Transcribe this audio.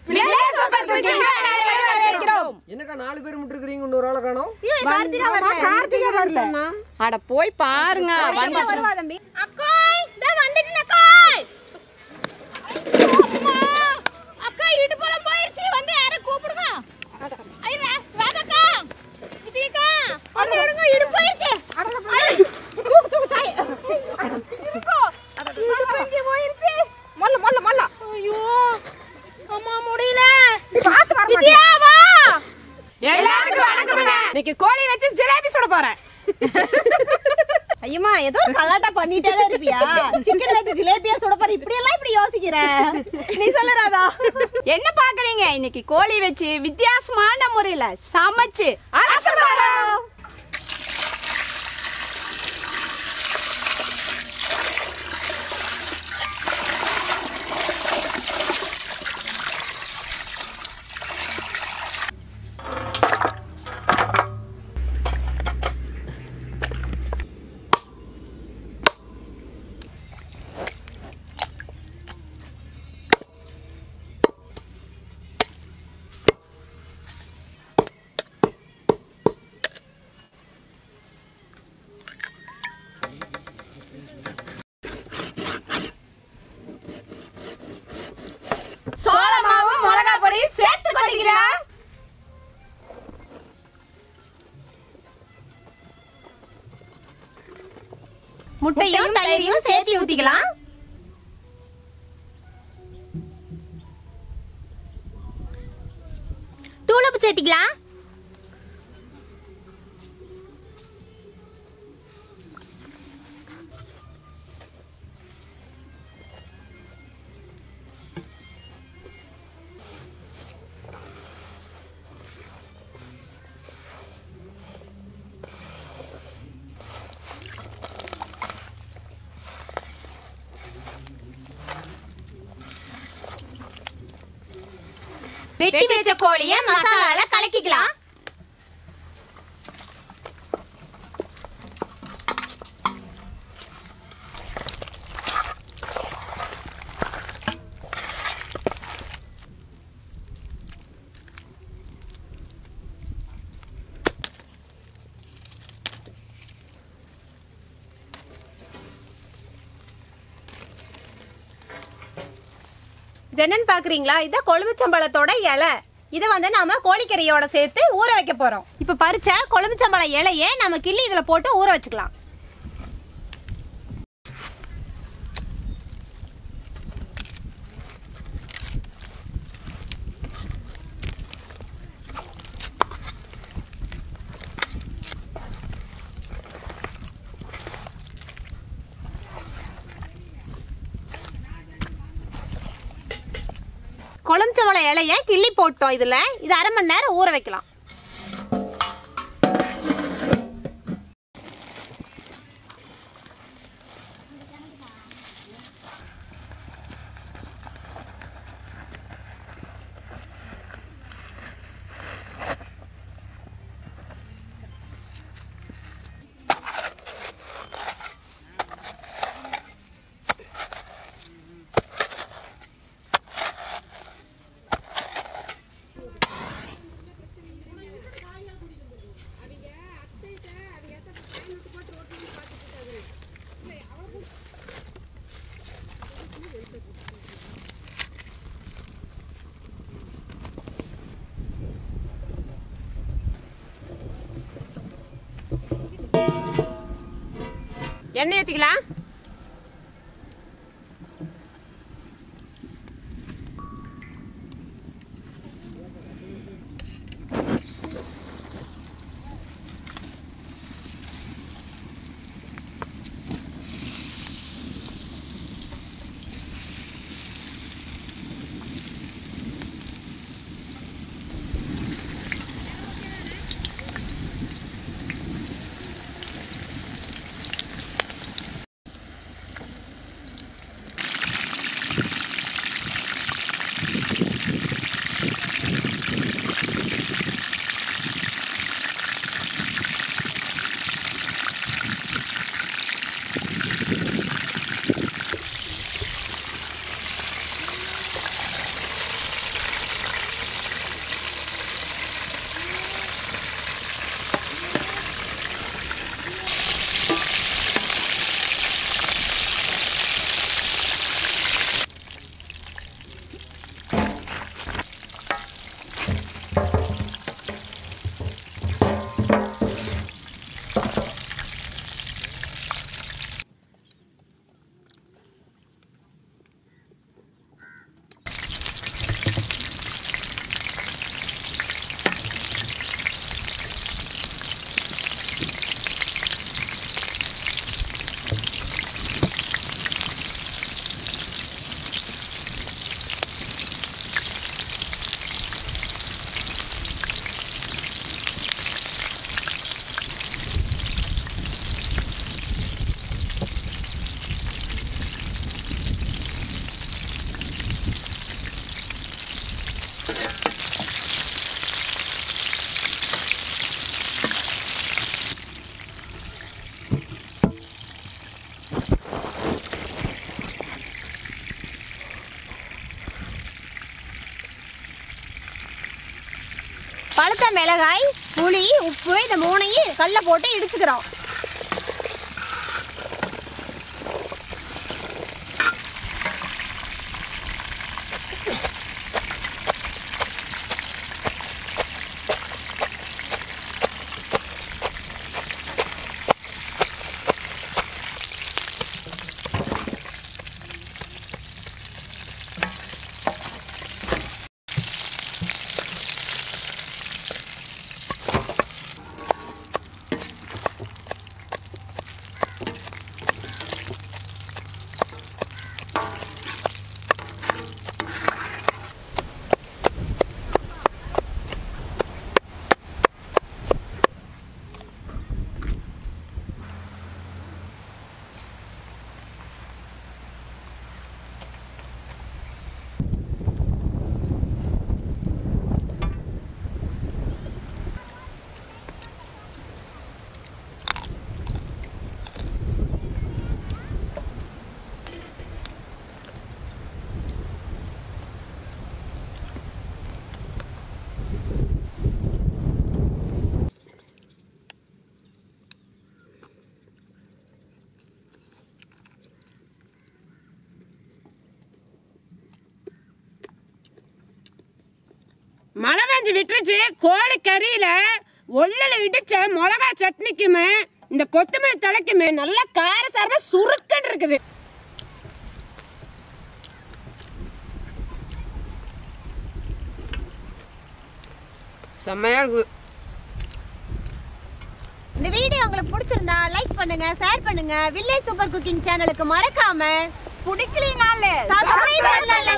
என்னக்கா நாலு பேர் மட்டும் இருக்கிறீங்க இன்னொரு ஆளை காணோம் கார்த்திகா வரல அட போய் பாருங்க வந்து வருவா தம்பி அக்காய் இதோ வந்துட்டேன் அக்காய் அம்மா அக்கா இடுப்புல போயிருச்சு வந்து யாரை கூப்பிடுங்க ஐயா வாங்கக்கா விஜயக்கா வந்து எடுங்க இடுப்பு போயிருச்சு தூக்கு தூக்கு தாய் இருக்கோ இடுப்பு இங்கே போயிருச்சு மொல்ல மொல்ல மொல்ல ஐயோ அம்மா முடியல பார்த்து வர விஜயா வா எல்லாருக்கும் வணக்கம்ங்க இன்னைக்கு கோழி வச்சு ஜிலேபி சுட போறேன் ஐயம்மா ஏதோ கலாட்டா பண்ணிட்டே தான் இருப்பியா சிக்கன் வச்சு ஜிலேபியா சுட போற இப்படி எல்லாம் இப்படி யோசிக்கிற நீ சொல்லு ராதா என்ன பாக்குறீங்க இன்னைக்கு கோழி வச்சு வித்தியாசமான முறையில சமைச்சு அரச போறோம் சோள மாவும் மிளகா பொடி சேர்த்து கொட்டிக்கலாம் முட்டையும் தயிரையும் சேர்த்து ஊத்திக்கலாம் தூளப்பு சேர்த்திக்கலாம் வெட்டி வச்ச கோழிய மசாலால கலக்கிக்கலாம் இது என்னன்னு பாக்குறீங்களா இதான் கொழுமிச்சம்பழத்தோட இலை இதை வந்து நாம கோழிக்கறியோட சேர்த்து ஊற வைக்க போறோம் இப்ப பறிச்ச கொழுமிச்சம்பழ இலைய நம்ம கிள்ளி இதுல போட்டு ஊற வச்சுக்கலாம் கொழுமிச்சம்பழ இலைய கிள்ளி போட்டோம் இதுல இது அரை மணி நேரம் ஊற வைக்கலாம் எண்ணெய் ஊத்திக்கலாம் பழுத்த மிளகாய் புளி உப்பு இந்த மூணையும் கல்ல போட்டு இடிச்சுக்கிறோம் மழை பெஞ்சு விட்டுருச்சு கோழி கறியில ஒல்லுல இடிச்ச மிளகா சட்னிக்குமே இந்த கொத்தமல்லி தலைக்குமே நல்ல காரசாரமா சுருக்கன்னு இருக்குது செம்மையா இருக்கு இந்த வீடியோ உங்களுக்கு பிடிச்சிருந்தா லைக் பண்ணுங்க ஷேர் பண்ணுங்க வில்லேஜ் சூப்பர் குக்கிங் சேனலுக்கு மறக்காம பிடிக்கலினாலே சப்ஸ்கிரைப் பண்ணல